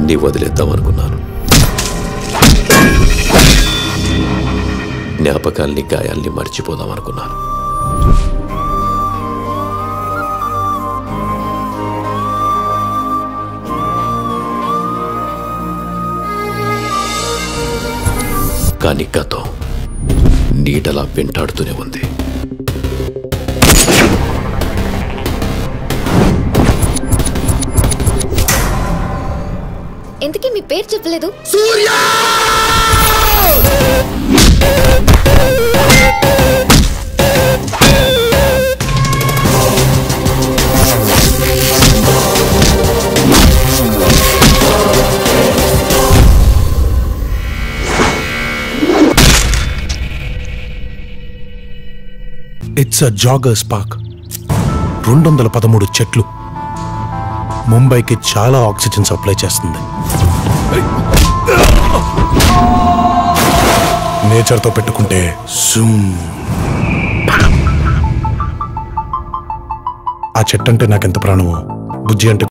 అన్నీ వదిలేద్దాం అనుకున్నాను జ్ఞాపకాల్ని గాయాల్ని మర్చిపోదాం అనుకున్నాను కానీ గతం నీడలా వెంటాడుతూనే ఉంది ఎందుకీ మీ పేరు చెప్పలేదు ఇట్స్ అ జాగర్స్ పార్క్ రెండు వందల పదమూడు చెట్లు ముంబైకి చాలా ఆక్సిజన్ సప్లై చేస్తుంది నేచర్తో పెట్టుకుంటే జూమ్ ఆ చెట్టు అంటే నాకెంత ప్రాణమో బుజ్జి అంటే